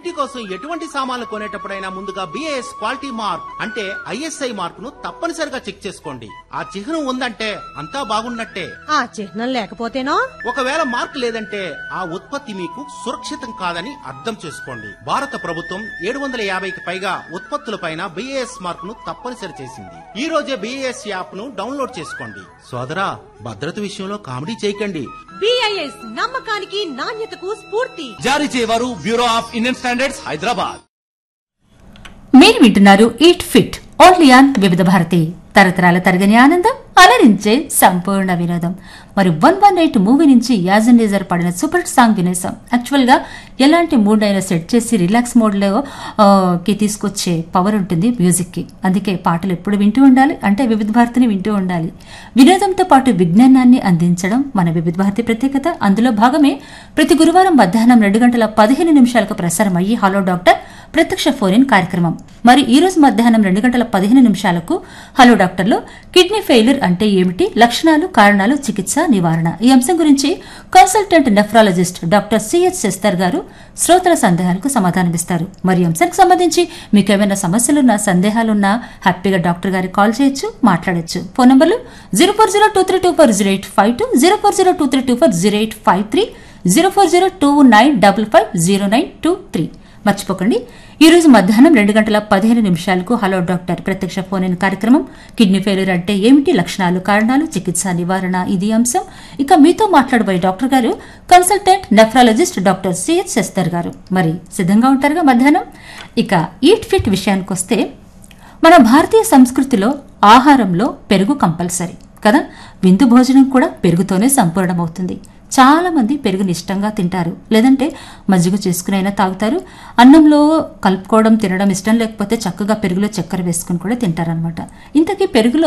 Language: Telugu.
ఇంటి కోసం ఎటువంటి సామాన్లు కొనేటప్పుడైనా ముందుగా బిఏఎస్ క్వాలిటీ మార్క్ అంటే ఐఎస్ఐ మార్క్ ను తప్పనిసరిగా చెక్ చేసుకోండి ఆ చిహ్నం ఉందంటే అంతా బాగున్నట్టే ఆ చిహ్నం లేకపోతేనో ఒకవేళ మార్క్ లేదంటే ఆ ఉత్పత్తి మీకు సురక్షితం కాదని అర్థం చేసుకోండి భారత ప్రభుత్వం ఏడు వందల యాభైకి పైగా ఉత్పత్తులపైన బిఏఎస్ మార్క్ ను తప్పనిసరి చేసింది ఈ రోజే బిఏఎస్ యాప్ ను డౌన్లోడ్ చేసుకోండి సోదరా భద్రత విషయంలో కామెడీ చేయకండి బిఐఎస్ నమ్మకానికి నాణ్యతకు స్ఫూర్తి జారీ చేయవారు Bureau of Indian Standards Hyderabad మీరు వింటున్నారు ఈట్ ఫిట్ ఓన్లీ ఆన్ వివిధ భారతి తరతరాల తరగని ఆనందం అలరించే సంపూర్ణ వినోదం మరి వన్ వన్ ఎయిట్ మూవీ నుంచి యాజన్ డీజర్ పాడిన సూపర్ హిట్ సాంగ్ వినేసాం యాక్చువల్ గా ఎలాంటి మూడ్ అయినా సెట్ చేసి రిలాక్స్ మోడ్ లో ఆ, కి తీసుకొచ్చే పవర్ ఉంటుంది మ్యూజిక్ కి అందుకే పాటలు ఎప్పుడు వింటూ ఉండాలి అంటే వివిధ భారతిని వింటూ ఉండాలి వినోదంతో పాటు విజ్ఞానాన్ని అందించడం మన వివిధ భారతి ప్రత్యేకత అందులో భాగమే ప్రతి గురువారం మధ్యాహ్నం రెండు గంటల పదిహేను నిమిషాలకు ప్రసారం అయ్యి హలో డాక్టర్ ప్రత్యక్ష ఫోన్ ఇన్ కార్యక్రమం మరి ఈ రోజు మధ్యాహ్నం రెండు గంటల పదిహేను నిమిషాలకు హలో డాక్టర్లో కిడ్నీ ఫెయిల్యూర్ అంటే ఏమిటి లక్షణాలు కారణాలు చికిత్స నివారణ ఈ అంశం గురించి కన్సల్టెంట్ నెఫ్రాలజిస్ట్ డాక్టర్ సిహెచ్ శస్తర్ గారు శ్రోతల సందేహాలకు సమాధానమిస్తారు మరి ఈ అంశానికి సంబంధించి మీకు ఏమైనా సమస్యలున్నా సందేహాలున్నా హ్యాపీగా డాక్టర్ గారికి కాల్ చేయొచ్చు మాట్లాడొచ్చు ఫోన్ నంబర్లు zero four zero two three two four zero eight five two zero four zero two three two four zero eight five three zero four zero two nine double five zero nine two three మర్చిపోకండి ఈ రోజు మధ్యాహ్నం రెండు గంటల పదిహేను నిమిషాలకు హలో డాక్టర్ ప్రత్యక్ష ఫోన్ ఇన్ కార్యక్రమం కిడ్నీ ఫెయిల్యూర్ అంటే ఏమిటి లక్షణాలు కారణాలు చికిత్స నివారణ ఇది అంశం ఇక మీతో మాట్లాడబోయే డాక్టర్ గారు కన్సల్టెంట్ నెఫ్రాలజిస్ట్ డాక్టర్ సిహెచ్ శస్తర్ గారు మరి సిద్ధంగా ఉంటారుగా మధ్యాహ్నం ఇక ఈట్ ఫిట్ విషయానికి వస్తే మన భారతీయ సంస్కృతిలో ఆహారంలో పెరుగు కంపల్సరీ కదా విందు భోజనం కూడా పెరుగుతోనే సంపూర్ణమవుతుంది చాలా మంది పెరుగుని ఇష్టంగా తింటారు లేదంటే మజ్జిగ చేసుకుని అయినా తాగుతారు అన్నంలో కలుపుకోవడం తినడం ఇష్టం లేకపోతే చక్కగా పెరుగులో చక్కెర వేసుకుని కూడా తింటారనమాట ఇంతకీ పెరుగులో